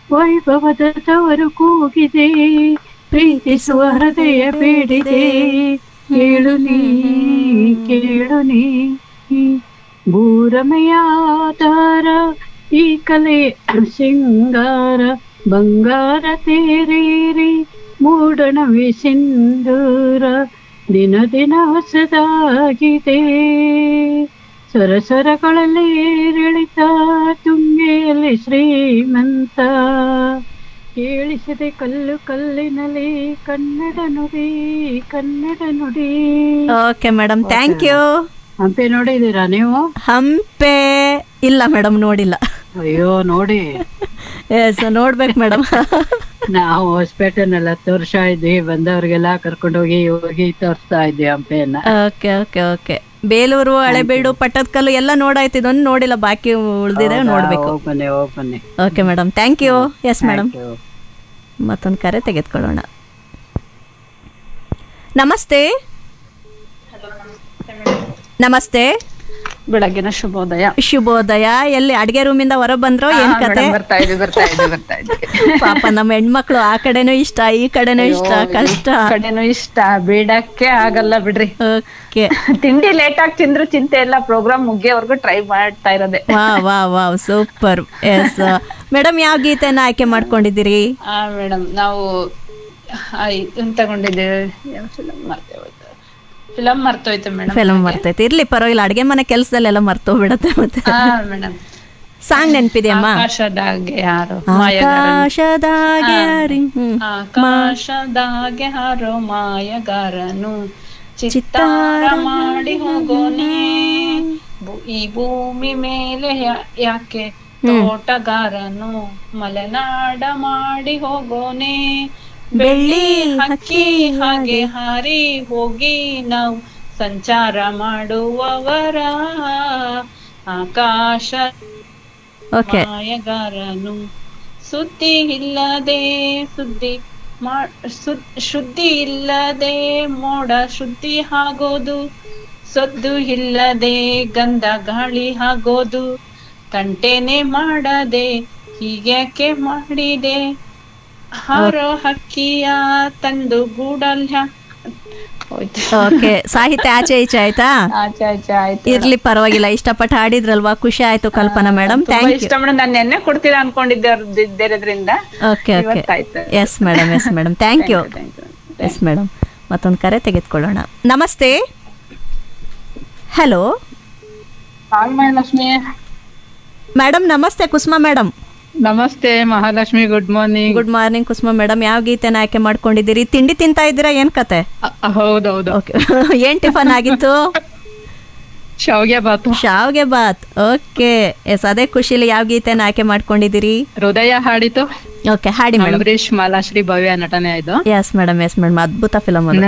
ವೈಭವದ ತವರು ಕೂಗಿದೆ ಪ್ರೀತಿಸುವ ಹೃದಯ ಬೇಡಿದೆ ಕೇಳು ನೀ ಕೇಳು ನೀ ಭೂರಮೆಯಾಧಾರ ಈ ಕಲೆ ಶೃಂಗಾರ ಬಂಗಾರ ತೇರೇರಿ ಮೂಡಣವೆ ಸಿಂಧೂರ ದಿನ ದಿನ ಹೊಸದಾಗಿದೆ ಸರಸರಗಳಲ್ಲಿ ಏರಿಳಿತ ತುಂಗೆಯಲ್ಲಿ ಶ್ರೀಮಂತ ಕೇಳಿಸಿದೆ ಕಲ್ಲು ಕಲ್ಲಿನಲ್ಲಿ ಕನ್ನಡ ನುಡಿ ಕನ್ನಡ ನುಡಿ okay madam thank you Hampi ನೋಡಿದ್ದೀರಾ ನೀವು ಹಂಪೆ ಇಲ್ಲ ಮೇಡಮ್ ನೋಡಿಲ್ಲ ಅಯ್ಯೋ ನೋಡಿ ಎಸ್ ನೋಡ್ಬೇಕು ಮೇಡಮ್ ನಾವು ಹಾಸ್ಪಿಟಲ್ನೆಲ್ಲ ತೋರ್ಸಾ ಇದ್ವಿ ಬಂದವ್ರಿಗೆಲ್ಲ ಕರ್ಕೊಂಡೋಗಿ ಹೋಗಿ ತೋರಿಸ್ತಾ ಇದ್ವಿ ಹಂಪೆಯನ್ನ okay okay okay Belur Halebidu Pattadakal ಎಲ್ಲ ನೋಡಾಯ್ತು ಇದೊಂದು ನೋಡಿಲ್ಲ ಬಾಕಿ ಉಳಿದಿದೆ ನೋಡ್ಬೇಕು ಹೋಗ್ ಬನ್ನಿ ಹೋಗ್ ಬನ್ನಿ okay madam thank you yes madam Thank you. ಮತ್ತೊಂದು ಕರೆ ತೆಗೆದುಕೊಳ್ಳೋಣ ನಮಸ್ತೆ ನಮಸ್ತೆ ಬೆಳಗಿನ ಶುಭೋದಯ ಶುಭೋದಯ ಎಲ್ಲಿ ಅಡಿಗೆ ರೂಮಿಂದ ಹೊರ ಬಂದ್ರೋ ಏನ್ ಹಾ, ಕತೆ ಮೇಡಮ್, ಬರ್ತಾ ಇದ್ವಿ ಬರ್ತಾ ಇದ್ವಿ ಬರ್ತಾ ಇದ್ವಿ ಪಾಪ ನಮ್ಮ ಹೆಣ್ಮಕ್ಳು ಆ ಕಡೆನೂ ಇಷ್ಟ ಈ ಕಡೆನೂ ಇಷ್ಟ ಕಷ್ಟ ಕಡೆನೂ ಇಷ್ಟ ಬಿಡಕ್ಕೆ ಆಗಲ್ಲ ಬಿಡ್ರಿ ಓಕೆ ತಿಂಡಿ ಲೇಟ್ ಆಗಿ ತಿಂದ್ರು ಚಿಂತೆ ಇಲ್ಲ ಪ್ರೋಗ್ರಾಮ್ ಮುಗಿಯೋವರೆಗೂ ಟ್ರೈ ಮಾಡ್ತಾ ಇರೋದೆ ವಾ ವಾ ವಾ ಸೂಪರ್ ಎಸ್ ಮೇಡಮ್ ಯಾವ ಗೀತೆನ ಆಯ್ಕೆ ಮಾಡ್ಕೊಂಡಿದ್ದೀರಿ ಆ ಮೇಡಮ್ ನಾವು ಆ, ಇದನ್ ತಗೊಂಡಿದ್ದೇವೆ ಯಾವ ಫಿಲಮ್ ಮರ್ತೇ ಹೋಯ್ತು ಫಿಲಮ್ ಮರ್ತೋಯ್ತು ಮೇಡಮ್ ಫಿಲಮ್ ಮರ್ತೈತೆ ಇರ್ಲಿ ಪರವಾಗಿಲ್ಲ ಅಡಿಗೆ ಮನೆ ಕೆಲಸದಲ್ಲೆಲ್ಲ ಮರ್ತೋಗ್ಬಿಡತ್ತೆ ಮತ್ತೆ ಹಾ ಮೇಡಮ್ ಸಾಂಗ್ ನೆನ್ಪಿದೆಯಮ್ಮ ಆಕಾಶದಾಗೆ ಯಾರು ಮಾಯಗಾರನು ಆಕಾಶದಾಗೆ ಹರಿ- ಹ್ಮ್. ಆಕಾಶದಾಗೆ ಹಾರೋ ಮಾಯಗಾರನು ಚಿತ್ತಾರ ಮಾಡಿ ಹೋಗೋನೆ ಭೂ- ಈ ಭೂಮಿ ಮೇಲೆ ಯಾ- ಯಾಕೆ ತೋಟಗಾರನು ಮಲೆನಾಡ ಮಾಡಿ ಹೋಗೋನೆ ಬೆಳ್ಳಿ ಹಕ್ಕಿ ಹಾಗೆ ಹಾರಿ ಹೋಗಿ ನಾವು ಸಂಚಾರ ಮಾಡುವವರ ಆಕಾಶ ಓಕೆ ಮಾಯಗಾರನು ಸುದ್ದಿ ಇಲ್ಲದೆ ಸುದ್ದಿ ಮಾ- ಸು- ಶುದ್ಧಿ ಇಲ್ಲದೆ ಮೋಡ ಶುದ್ಧಿ ಆಗೋದು ಸದ್ದು ಇಲ್ಲದೆ ಗಂಧ ಗಾಳಿ ಆಗೋದು ತಂಟೆನೆ ಮಾಡದೆ ಹೀಗ್ಯಾಕೆ ಮಾಡಿದೆ ಹಾರೋ ಹಕ್ಕಿಯ ತಂದು ಗೂಡಲ್ಯ ಹೋಯ್ತು ಓಕೆ ಸಾಹಿತ್ಯ ಆಚೆ ಈಚೆ ಆಯ್ತಾ ಆಚೆ ಆಚೆ ಆಯ್ತು ಇರ್ಲಿ ಪರವಾಗಿಲ್ಲ ಇಷ್ಟಪಟ್ಟು ಹಾಡಿದ್ರಲ್ವಾ ಖುಷಿ ಆಯ್ತು ಕಲ್ಪನಾ ಮೇಡಮ್ ತುಂಬಾ ಥ್ಯಾಂಕ್ ಯು ಇಷ್ಟ ಮೇಡಮ್ ನಾನು ನೆನ್ನೆ ಕೊಡ್ತೀರಾ ಅನ್ಕೊಂಡಿದ್ದೇರದ್ರಿಂದ ಓಕೆ ಓಕೆ ಇವತ್ತಾಯ್ತು yes madam yes madam thank you yes madam ಮತ್ತೊಂದು ಕರೆ ತೆಗೆದುಕೊಳ್ಳೋಣ ನಮಸ್ತೆ ಹಲೋ ಹಾಯ್ ಮಹಾಲಕ್ಷ್ಮಿ ಮೇಡಮ್ ನಮಸ್ತೆ ಕುಸುಮಾ ಮೇಡಮ್ ನಮಸ್ತೆ Mahalakshmi good morning good morning Kusuma madam ಯಾವ ಗೀತೆನ ಆಯ್ಕೆ ಮಾಡ್ಕೊಂಡಿದ್ದೀರಿ ತಿಂಡಿ ತಿಂತಾ ಇದ್ದೀರಾ ಏನ್ ಕತೆ ಹೌದೌದು ಓಕೆ ಏನ್ ಟಿಫನ್ ಆಗಿತ್ತು ಶಾವ್ಗೆ ಬಾತು ಶಾವ್ಗೆ ಬಾತ್ ಓಕೆ ಎಸ್ ಅದೇ ಖುಷಿಲಿ ಯಾವ ಗೀತೆನ ಆಯ್ಕೆ ಮಾಡ್ಕೊಂಡಿದ್ದೀರಿ ಹೃದಯ ಹಾಡಿತು ಓಕೆ ಹಾಡಿ ಮೇಡಮ್ ಅಂಬರೀಶ್ ಮಾಲಾಶ್ರೀ ಭವ್ಯ ನಟನೆ ಆಯ್ತು ಎಸ್ ಮೇಡಮ್ ಎಸ್ ಮೇಡಮ್ ಅದ್ಭುತ ಫಿಲಮ್ ಅದು